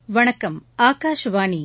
வணக்கம் ஆகாஷவாணி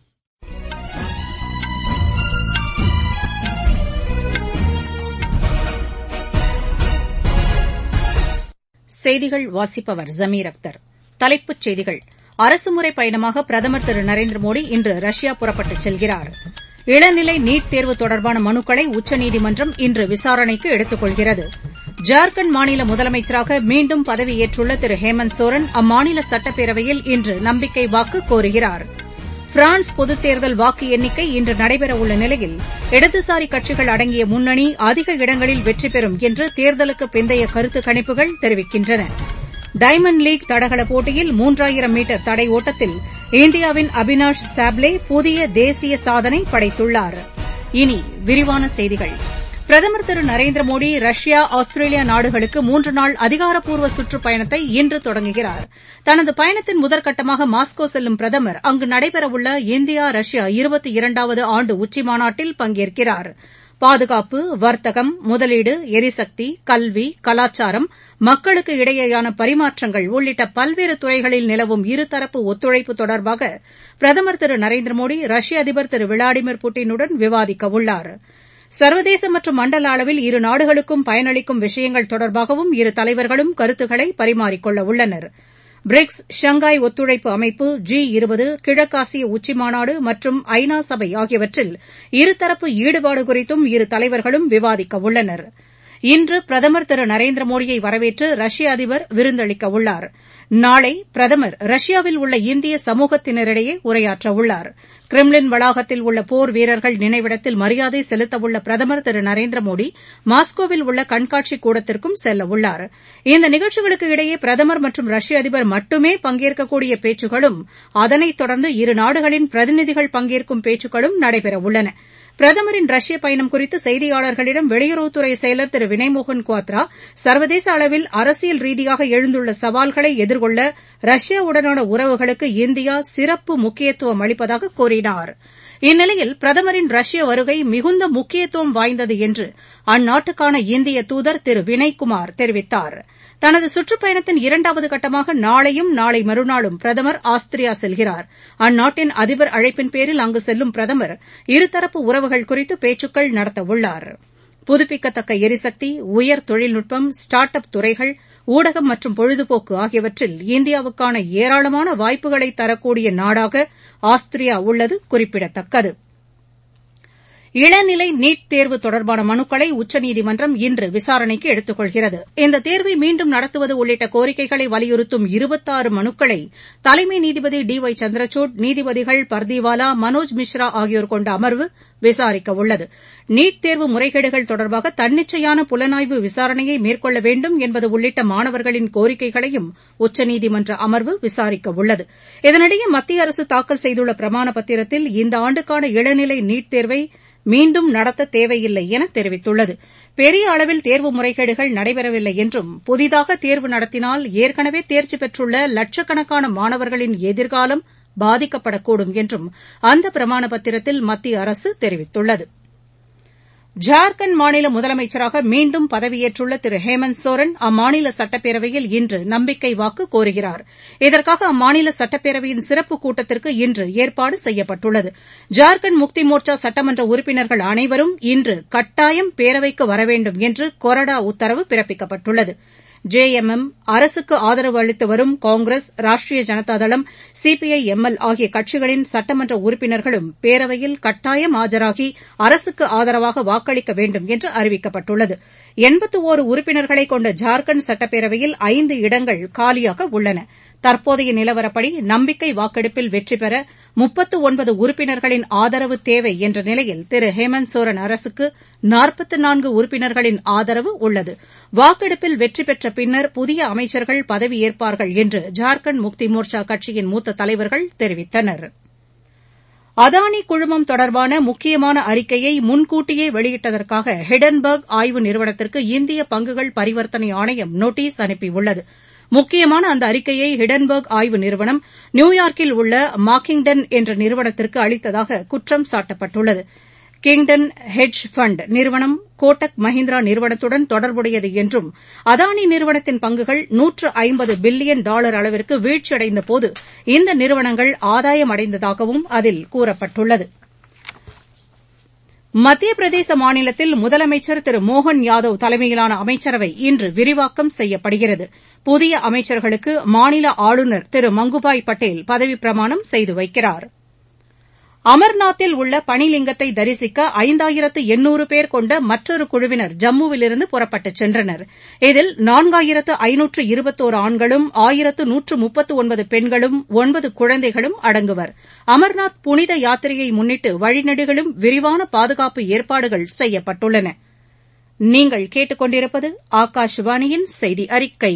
செய்திகள் வாசிப்பவர் ஜமீர் அக்தர் தலைப்புச் செய்திகள் அரசுமுறை பயணமாக பிரதமர் திரு நரேந்திர மோடி இன்று ரஷ்யா புறப்பட்டுச் செல்கிறார் இளநிலை நீட் தேர்வு தொடர்பான மனுக்களை உச்சநீதிமன்றம் இன்று விசாரணைக்கு எடுத்துக் கொள்கிறது ஜார்க்கண்ட் மாநில முதலமைச்சராக மீண்டும் பதவியேற்றுள்ள திரு ஹேமந்த் சோரன் அம்மாநில சட்டப்பேரவையில் இன்று நம்பிக்கை வாக்கு கோருகிறார் பிரான்ஸ் பொதுத் தேர்தல் வாக்கு எண்ணிக்கை இன்று நடைபெறவுள்ள நிலையில் இடதுசாரி கட்சிகள் அடங்கிய முன்னணி அதிக இடங்களில் வெற்றி பெறும் என்று தேர்தலுக்கு பிந்தைய கருத்து கணிப்புகள் தெரிவிக்கின்றன டைமண்ட் லீக் தடகள போட்டியில் மூன்றாயிரம் மீட்டர் தடை ஓட்டத்தில் இந்தியாவின் அபினாஷ் சாப்ளே புதிய தேசிய சாதனை படைத்துள்ளார் இனி விரிவான செய்திகள் பிரதமர் திரு நரேந்திர மோடி ரஷ்யா ஆஸ்திரேலியா நாடுகளுக்கு மூன்று நாள் அதிகாரப்பூர்வ சுற்றுப்பயணத்தை இன்று தொடங்குகிறார் தனது பயணத்தின் முதற்கட்டமாக மாஸ்கோ செல்லும் பிரதமர் அங்கு நடைபெறவுள்ள இந்தியா ரஷ்யா இருபத்தி இரண்டாவது ஆண்டு உச்சிமாநாட்டில் பங்கேற்கிறார் பாதுகாப்பு வர்த்தகம் முதலீடு எரிசக்தி கல்வி கலாச்சாரம் மக்களுக்கு இடையேயான பரிமாற்றங்கள் உள்ளிட்ட பல்வேறு துறைகளில் நிலவும் இருதரப்பு ஒத்துழைப்பு தொடர்பாக பிரதமர் திரு நரேந்திர மோடி ரஷ்ய அதிபர் திரு விளாடிமிர் புட்டினுடன் விவாதிக்கவுள்ளார் சர்வதேச மற்றும் மண்டல அளவில் இரு நாடுகளுக்கும் பயனளிக்கும் விஷயங்கள் தொடர்பாகவும் இரு தலைவர்களும் கருத்துக்களை பரிமாறிக்கொள்ள உள்ளனர் பிரிக்ஸ் ஷங்காய் ஒத்துழைப்பு அமைப்பு ஜி இருபது கிழக்காசிய உச்சிமாநாடு மற்றும் ஐநா சபை ஆகியவற்றில் இருதரப்பு ஈடுபாடு குறித்தும் இரு தலைவர்களும் விவாதிக்க உள்ளனர் இன்று பிரதமர் திரு நரேந்திர மோடியை வரவேற்று ரஷ்ய அதிபர் விருந்தளிக்க உள்ளார் நாளை பிரதமர் ரஷ்யாவில் உள்ள இந்திய சமூகத்தினரிடையே உரையாற்றவுள்ளார் கிரெம்ளின் வளாகத்தில் உள்ள போர் வீரர்கள் நினைவிடத்தில் மரியாதை செலுத்தவுள்ள பிரதமர் திரு நரேந்திர மோடி மாஸ்கோவில் உள்ள கண்காட்சி கூடத்திற்கும் செல்லவுள்ளார் இந்த நிகழ்ச்சிகளுக்கு இடையே பிரதமர் மற்றும் ரஷ்ய அதிபர் மட்டுமே பங்கேற்கக்கூடிய பேச்சுக்களும் அதனைத் தொடர்ந்து இரு நாடுகளின் பிரதிநிதிகள் பங்கேற்கும் பேச்சுக்களும் நடைபெறவுள்ளன பிரதமரின் ரஷ்ய பயணம் குறித்து செய்தியாளர்களிடம் வெளியுறவுத்துறை செயலர் திரு வினய்மோகன் குவாத்ரா சர்வதேச அளவில் அரசியல் ரீதியாக எழுந்துள்ள சவால்களை எதிர்கொள்ள ரஷ்யாவுடனான உறவுகளுக்கு இந்தியா சிறப்பு முக்கியத்துவம் அளிப்பதாக கூறினார் இந்நிலையில் பிரதமரின் ரஷ்ய வருகை மிகுந்த முக்கியத்துவம் வாய்ந்தது என்று அந்நாட்டுக்கான இந்திய தூதர் திரு வினய்குமார் தெரிவித்தார் தனது சுற்றுப்பயணத்தின் இரண்டாவது கட்டமாக நாளையும் நாளை மறுநாளும் பிரதமர் ஆஸ்திரியா செல்கிறார் அந்நாட்டின் அதிபர் அழைப்பின் பேரில் அங்கு செல்லும் பிரதமர் இருதரப்பு உறவுகள் குறித்து பேச்சுக்கள் நடத்தவுள்ளார் புதுப்பிக்கத்தக்க எரிசக்தி உயர் தொழில்நுட்பம் ஸ்டார்ட் அப் துறைகள் ஊடகம் மற்றும் பொழுதுபோக்கு ஆகியவற்றில் இந்தியாவுக்கான ஏராளமான வாய்ப்புகளை தரக்கூடிய நாடாக ஆஸ்திரியா உள்ளது குறிப்பிடத்தக்கது இளநிலை நீட் தேர்வு தொடர்பான மனுக்களை உச்சநீதிமன்றம் இன்று விசாரணைக்கு எடுத்துக் கொள்கிறது இந்த தேர்வை மீண்டும் நடத்துவது உள்ளிட்ட கோரிக்கைகளை வலியுறுத்தும் இருபத்தாறு மனுக்களை தலைமை நீதிபதி டி ஒய் சந்திரசூட் நீதிபதிகள் பர்திவாலா மனோஜ் மிஸ்ரா ஆகியோர் கொண்ட அமர்வு விசாரிக்க உள்ளது நீட் தேர்வு முறைகேடுகள் தொடர்பாக தன்னிச்சையான புலனாய்வு விசாரணையை மேற்கொள்ள வேண்டும் என்பது உள்ளிட்ட மாணவர்களின் கோரிக்கைகளையும் உச்சநீதிமன்ற அமர்வு விசாரிக்க உள்ளது இதனிடையே மத்திய அரசு தாக்கல் செய்துள்ள பிரமாண பத்திரத்தில் இந்த ஆண்டுக்கான இளநிலை நீட் தேர்வை மீண்டும் நடத்த தேவையில்லை என தெரிவித்துள்ளது பெரிய அளவில் தேர்வு முறைகேடுகள் நடைபெறவில்லை என்றும் புதிதாக தேர்வு நடத்தினால் ஏற்கனவே தேர்ச்சி பெற்றுள்ள லட்சக்கணக்கான மாணவர்களின் எதிர்காலம் பாதிக்கப்படக்கூடும் என்றும் அந்த பிரமாண பத்திரத்தில் மத்திய அரசு தெரிவித்துள்ளது ஜார்க்கண்ட் மாநில முதலமைச்சராக மீண்டும் பதவியேற்றுள்ள திரு ஹேமந்த் சோரன் அம்மாநில சட்டப்பேரவையில் இன்று நம்பிக்கை வாக்கு கோருகிறார் இதற்காக அம்மாநில சட்டப்பேரவையின் சிறப்பு கூட்டத்திற்கு இன்று ஏற்பாடு செய்யப்பட்டுள்ளது ஜார்க்கண்ட் முக்தி மோர்ச்சா சட்டமன்ற உறுப்பினர்கள் அனைவரும் இன்று கட்டாயம் பேரவைக்கு வரவேண்டும் என்று கொறடா உத்தரவு பிறப்பிக்கப்பட்டுள்ளது ஜே எம் எம் அரசுக்கு ஆதரவு அளித்து வரும் காங்கிரஸ் ராஷ்டிரிய ஜனதாதளம் சிபிஐ எம்எல் ஆகிய கட்சிகளின் சட்டமன்ற உறுப்பினர்களும் பேரவையில் கட்டாயம் ஆஜராகி அரசுக்கு ஆதரவாக வாக்களிக்க வேண்டும் என்று அறிவிக்கப்பட்டுள்ளது எண்பத்து ஒரு உறுப்பினர்களை கொண்ட ஜார்க்கண்ட் சட்டப்பேரவையில் ஐந்து இடங்கள் காலியாக உள்ளன தற்போதைய நிலவரப்படி நம்பிக்கை வாக்கெடுப்பில் வெற்றி பெற முப்பத்து ஒன்பது உறுப்பினர்களின் ஆதரவு தேவை என்ற நிலையில் திரு ஹேமந்த் சோரன் அரசுக்கு நாற்பத்து நான்கு உறுப்பினர்களின் ஆதரவு உள்ளது வாக்கெடுப்பில் வெற்றி பெற்ற பின்னர் புதிய அமைச்சர்கள் பதவியேற்பார்கள் என்று ஜார்க்கண்ட் முக்தி மோர்ச்சா கட்சியின் மூத்த தலைவர்கள் தெரிவித்தனா் அதானி குழுமம் தொடர்பான முக்கியமான அறிக்கையை முன்கூட்டியே வெளியிட்டதற்காக ஹிடன்பர்க் ஆய்வு நிறுவனத்திற்கு இந்திய பங்குகள் பரிவர்த்தனை ஆணையம் நோட்டீஸ் அனுப்பியுள்ளது முக்கியமான அந்த அறிக்கையை ஹிடன்பர்க் ஆய்வு நிறுவனம் நியூயார்க்கில் உள்ள மாக்கிங்டன் என்ற நிறுவனத்திற்கு அளித்ததாக குற்றம் சாட்டப்பட்டுள்ளது கிங்டன் ஹெட்ஜ் ஃபண்ட் நிறுவனம் கோட்டக் மஹிந்திரா நிறுவனத்துடன் தொடர்புடையது என்றும் அதானி நிறுவனத்தின் பங்குகள் நூற்று ஐம்பது பில்லியன் டாலர் அளவிற்கு வீழ்ச்சியடைந்தபோது இந்த நிறுவனங்கள் ஆதாயம் அடைந்ததாகவும் அதில் கூறப்பட்டுள்ளது மத்திய பிரதேச மாநிலத்தில் முதலமைச்சர் திரு மோகன் யாதவ் தலைமையிலான அமைச்சரவை இன்று விரிவாக்கம் செய்யப்படுகிறது புதிய அமைச்சர்களுக்கு மாநில ஆளுநர் திரு மங்குபாய் பட்டேல் பதவிப்பிரமாணம் செய்து வைக்கிறார் அமர்நாத்தில் உள்ள பனிலிங்கத்தை தரிசிக்க ஐந்தாயிரத்து எண்ணூறு பேர் கொண்ட மற்றொரு குழுவினர் ஜம்முவிலிருந்து புறப்பட்டுச் சென்றனர் இதில் நான்காயிரத்து ஐநூற்று இருபத்தோரு ஆண்களும் ஆயிரத்து நூற்று முப்பத்து ஒன்பது பெண்களும் ஒன்பது குழந்தைகளும் அடங்குவர் அமர்நாத் புனித யாத்திரையை முன்னிட்டு வழிநெடுகிலும் விரிவான பாதுகாப்பு ஏற்பாடுகள் செய்யப்பட்டுள்ளன நீங்கள் கேட்டுக்கொண்டிருப்பது ஆகாஷவாணியின் செய்தி அறிக்கை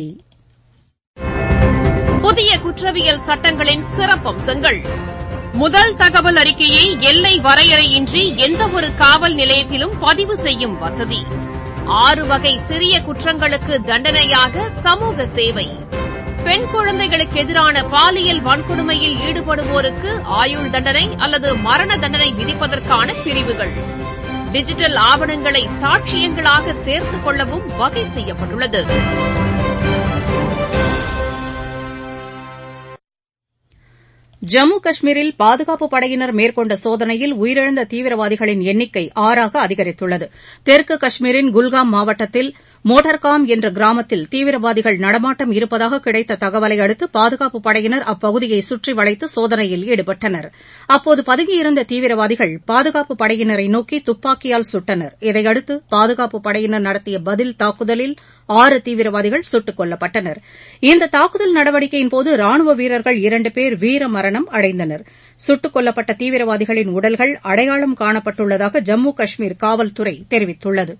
புதிய குற்றவியல் சட்டங்களின் சிறப்பம்சங்கள் முதல் தகவல் அறிக்கையை எல்லை வரையறையின்றி எந்தவொரு காவல் நிலையத்திலும் பதிவு செய்யும் வசதி ஆறு வகை சிறிய குற்றங்களுக்கு தண்டனையாக சமூக சேவை பெண் குழந்தைகளுக்கு எதிரான பாலியல் வன்கொடுமையில் ஈடுபடுவோருக்கு ஆயுள் தண்டனை அல்லது மரண தண்டனை விதிப்பதற்கான பிரிவுகள் டிஜிட்டல் ஆவணங்களை சாட்சியங்களாக சேர்த்துக் கொள்ளவும் வகை செய்யப்பட்டுள்ளது ஜம்மு காஷ்மீரில் பாதுகாப்பு படையினர் மேற்கொண்ட சோதனையில் உயிரிழந்த தீவிரவாதிகளின் எண்ணிக்கை ஆறாக அதிகரித்துள்ளது தெற்கு காஷ்மீரின் குல்காம் மாவட்டத்தில் மோட்டர்காம் என்ற கிராமத்தில் தீவிரவாதிகள் நடமாட்டம் இருப்பதாக கிடைத்த தகவலை அடுத்து பாதுகாப்பு படையினர் அப்பகுதியை சுற்றி வளைத்து சோதனையில் ஈடுபட்டனர் அப்போது பதுங்கியிருந்த தீவிரவாதிகள் பாதுகாப்பு படையினரை நோக்கி துப்பாக்கியால் சுட்டனர் இதையடுத்து பாதுகாப்பு படையினர் நடத்திய பதில் தாக்குதலில் ஆறு தீவிரவாதிகள் சுட்டுக் கொல்லப்பட்டனர் இந்த தாக்குதல் நடவடிக்கையின்போது ராணுவ வீரர்கள் இரண்டு பேர் வீரமரணம் அடைந்தனர் சுட்டுக் கொல்லப்பட்ட தீவிரவாதிகளின் உடல்கள் அடையாளம் காணப்பட்டுள்ளதாக ஜம்மு காஷ்மீர் காவல்துறை தெரிவித்துள்ளது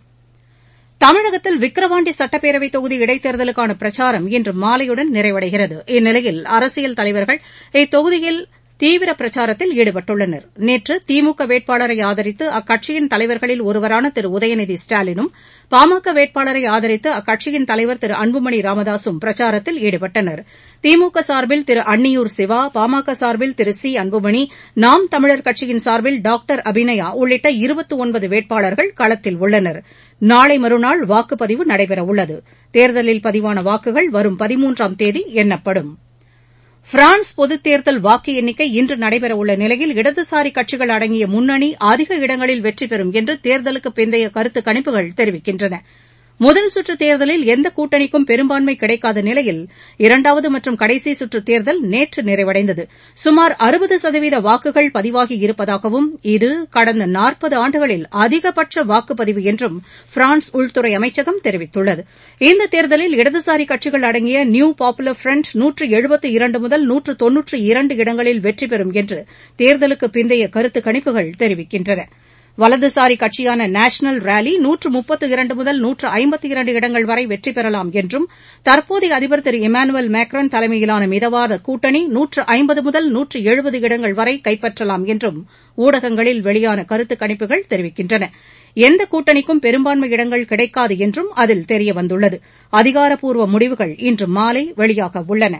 தமிழகத்தில் விக்கிரவாண்டி சட்டப்பேரவைத் தொகுதி இடைத்தேர்தலுக்கான பிரச்சாரம் இன்று மாலையுடன் நிறைவடைகிறது இந்நிலையில் அரசியல் தலைவர்கள் இத்தொகுதியில் தீவிர பிரச்சாரத்தில் ஈடுபட்டுள்ளனர் நேற்று திமுக வேட்பாளரை ஆதரித்து அக்கட்சியின் தலைவர்களில் ஒருவரான திரு உதயநிதி ஸ்டாலினும் பாமக வேட்பாளரை ஆதரித்து அக்கட்சியின் தலைவர் திரு அன்புமணி ராமதாசும் பிரச்சாரத்தில் ஈடுபட்டனர் திமுக சார்பில் திரு அன்னியூர் சிவா பாமக சார்பில் திரு சி அன்புமணி நாம் தமிழர் கட்சியின் சார்பில் டாக்டர் அபிநயா உள்ளிட்ட இருபத்து ஒன்பது வேட்பாளர்கள் களத்தில் உள்ளனர் நாளை மறுநாள் வாக்குப்பதிவு நடைபெறவுள்ளது தேர்தலில் பதிவான வாக்குகள் வரும் பதிமூன்றாம் தேதி எண்ணப்படும் பிரான்ஸ் பொதுத் தேர்தல் வாக்கு எண்ணிக்கை இன்று நடைபெறவுள்ள நிலையில் இடதுசாரி கட்சிகள் அடங்கிய முன்னணி அதிக இடங்களில் வெற்றி பெறும் என்று தேர்தலுக்கு பிந்தைய கருத்து கணிப்புகள் தெரிவிக்கின்றன முதல் சுற்று தேர்தலில் எந்த கூட்டணிக்கும் பெரும்பான்மை கிடைக்காத நிலையில் இரண்டாவது மற்றும் கடைசி சுற்று தேர்தல் நேற்று நிறைவடைந்தது சுமார் அறுபது சதவீத வாக்குகள் பதிவாகி இருப்பதாகவும் இது கடந்த நாற்பது ஆண்டுகளில் அதிகபட்ச வாக்குப்பதிவு என்றும் பிரான்ஸ் உள்துறை அமைச்சகம் தெரிவித்துள்ளது இந்த தேர்தலில் இடதுசாரி கட்சிகள் அடங்கிய நியூ பாப்புலர் ஃப்ரண்ட் நூற்று எழுபத்து இரண்டு முதல் நூற்று தொன்னூற்று இரண்டு இடங்களில் வெற்றி பெறும் என்று தேர்தலுக்கு பிந்தைய கருத்து கணிப்புகள் தெரிவிக்கின்றன வலதுசாரி கட்சியான நேஷனல் ராலி நூற்று முப்பத்து இரண்டு முதல் நூற்று ஐம்பத்து இரண்டு இடங்கள் வரை வெற்றி பெறலாம் என்றும் தற்போதைய அதிபர் திரு இமானுவேல் மேக்ரான் தலைமையிலான மிதவாத கூட்டணி நூற்று ஐம்பது முதல் நூற்று எழுபது இடங்கள் வரை கைப்பற்றலாம் என்றும் ஊடகங்களில் வெளியான கருத்து கணிப்புகள் தெரிவிக்கின்றன எந்த கூட்டணிக்கும் பெரும்பான்மை இடங்கள் கிடைக்காது என்றும் அதில் தெரியவந்துள்ளது அதிகாரப்பூர்வ முடிவுகள் இன்று மாலை வெளியாக உள்ளன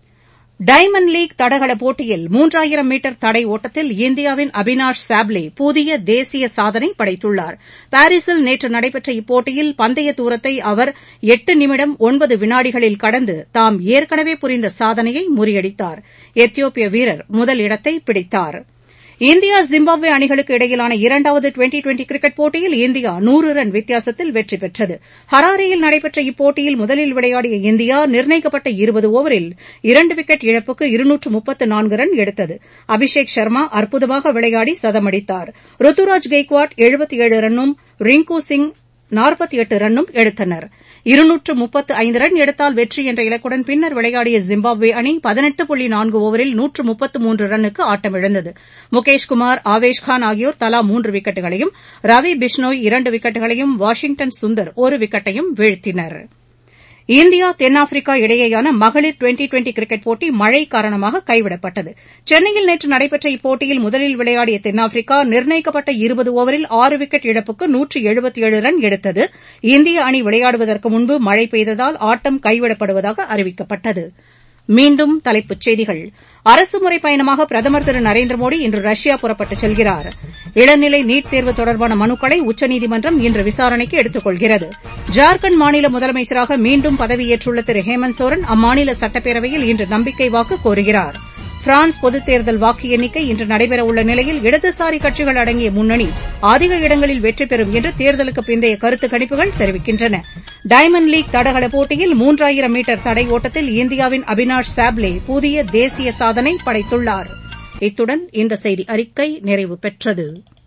டைமண்ட் லீக் தடகள போட்டியில் மூன்றாயிரம் மீட்டர் தடை ஓட்டத்தில் இந்தியாவின் அபினாஷ் சாப்ளே புதிய தேசிய சாதனை படைத்துள்ளார் பாரீசில் நேற்று நடைபெற்ற இப்போட்டியில் பந்தய தூரத்தை அவர் எட்டு நிமிடம் ஒன்பது வினாடிகளில் கடந்து தாம் ஏற்கனவே புரிந்த சாதனையை முறியடித்தார் எத்தியோப்பிய வீரர் முதல் இடத்தை பிடித்தார் இந்தியா ஜிம்பாப்வே அணிகளுக்கு இடையிலான இரண்டாவது டுவெண்டி டுவெண்டி கிரிக்கெட் போட்டியில் இந்தியா நூறு ரன் வித்தியாசத்தில் வெற்றி பெற்றது ஹராரேயில் நடைபெற்ற இப்போட்டியில் முதலில் விளையாடிய இந்தியா நிர்ணயிக்கப்பட்ட இருபது ஓவரில் இரண்டு விக்கெட் இழப்புக்கு இருநூற்று முப்பத்து நான்கு ரன் எடுத்தது அபிஷேக் சர்மா அற்புதமாக விளையாடி சதமடித்தார் ருத்துராஜ் கெய்க்வாட் எழுபத்தி ஏழு ரன்னும் ரிங்கு சிங் நாற்பத்தி எட்டு ரன்னும் எடுத்தனர் இருநூற்று முப்பத்து ஐந்து ரன் எடுத்தால் வெற்றி என்ற இலக்குடன் பின்னர் விளையாடிய ஜிம்பாப்வே அணி பதினெட்டு புள்ளி நான்கு ஓவரில் நூற்று முப்பத்து மூன்று ரன்னுக்கு ஆட்டமிழந்தது முகேஷ்குமார் ஆவேஷ்கான் ஆகியோர் தலா மூன்று விக்கெட்டுகளையும் ரவி பிஷ்னோய் இரண்டு விக்கெட்டுகளையும் வாஷிங்டன் சுந்தர் ஒரு விக்கெட்டையும் வீழ்த்தினர் இந்தியா தென்னாப்பிரிக்கா இடையேயான மகளிர் டுவெண்டி டுவெண்டி கிரிக்கெட் போட்டி மழை காரணமாக கைவிடப்பட்டது சென்னையில் நேற்று நடைபெற்ற இப்போட்டியில் முதலில் விளையாடிய தென்னாப்பிரிக்கா நிர்ணயிக்கப்பட்ட இருபது ஓவரில் ஆறு விக்கெட் இழப்புக்கு நூற்று எழுபத்தேழு ரன் எடுத்தது இந்திய அணி விளையாடுவதற்கு முன்பு மழை பெய்ததால் ஆட்டம் கைவிடப்படுவதாக அறிவிக்கப்பட்டது மீண்டும் தலைப்புச் செய்திகள் அரசுமுறை பயணமாக பிரதமர் திரு நரேந்திர மோடி இன்று ரஷ்யா புறப்பட்டுச் செல்கிறார் இளநிலை நீட் தேர்வு தொடர்பான மனுக்களை உச்சநீதிமன்றம் இன்று விசாரணைக்கு எடுத்துக் கொள்கிறது ஜார்க்கண்ட் மாநில முதலமைச்சராக மீண்டும் பதவியேற்றுள்ள திரு ஹேமந்த் சோரன் அம்மாநில சட்டப்பேரவையில் இன்று நம்பிக்கை வாக்கு கோருகிறார் பிரான்ஸ் பொதுத் தேர்தல் வாக்கு எண்ணிக்கை இன்று நடைபெறவுள்ள நிலையில் இடதுசாரி கட்சிகள் அடங்கிய முன்னணி அதிக இடங்களில் வெற்றி பெறும் என்று தேர்தலுக்கு பிந்தைய கருத்து கணிப்புகள் தெரிவிக்கின்றன டைமண்ட் லீக் தடகள போட்டியில் மூன்றாயிரம் மீட்டர் தடை ஓட்டத்தில் இந்தியாவின் அபினாஷ் சாப்ளே புதிய தேசிய சாதனை படைத்துள்ளார் இத்துடன் இந்த செய்தி அறிக்கை நிறைவு பெற்றது